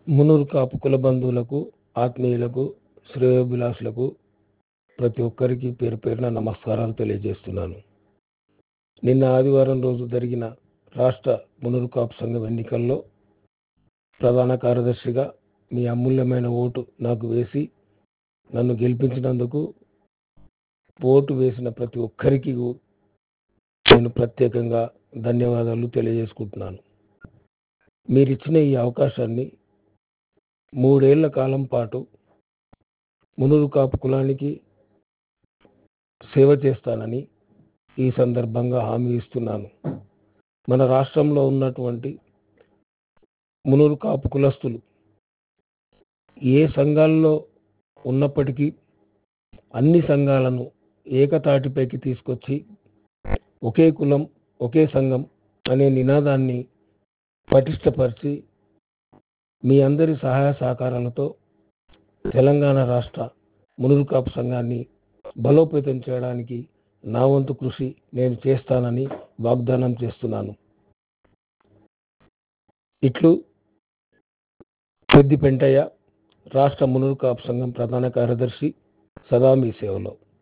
మునూరు కాపు కుల బంధువులకు ఆత్మీయులకు శ్రేయోభిలాషులకు ప్రతి ఒక్కరికి పేరు పేరున నమస్కారాలు తెలియజేస్తున్నాను నిన్న ఆదివారం రోజు జరిగిన రాష్ట్ర మునూరు కాపు సంఘం ఎన్నికల్లో ప్రధాన కార్యదర్శిగా మీ అమూల్యమైన ఓటు నాకు వేసి నన్ను గెలిపించినందుకు ఓటు వేసిన ప్రతి ఒక్కరికి నేను ప్రత్యేకంగా ధన్యవాదాలు తెలియజేసుకుంటున్నాను మీరిచ్చిన ఈ అవకాశాన్ని మూడేళ్ల కాలం పాటు మునురు కాపు కులానికి సేవ చేస్తానని ఈ సందర్భంగా హామీ ఇస్తున్నాను మన రాష్ట్రంలో ఉన్నటువంటి మునురు కాపు కులస్తులు ఏ సంఘాల్లో ఉన్నప్పటికీ అన్ని సంఘాలను ఏకతాటిపైకి తీసుకొచ్చి ఒకే కులం ఒకే సంఘం అనే నినాదాన్ని పటిష్టపరిచి మీ అందరి సహాయ సహకారాలతో తెలంగాణ రాష్ట్ర మునురు కాపు సంఘాన్ని బలోపేతం చేయడానికి నా వంతు కృషి నేను చేస్తానని వాగ్దానం చేస్తున్నాను ఇట్లు పెద్ది పెంటయ్య రాష్ట్ర మునురు కాపు సంఘం ప్రధాన కార్యదర్శి సదా మీ సేవలో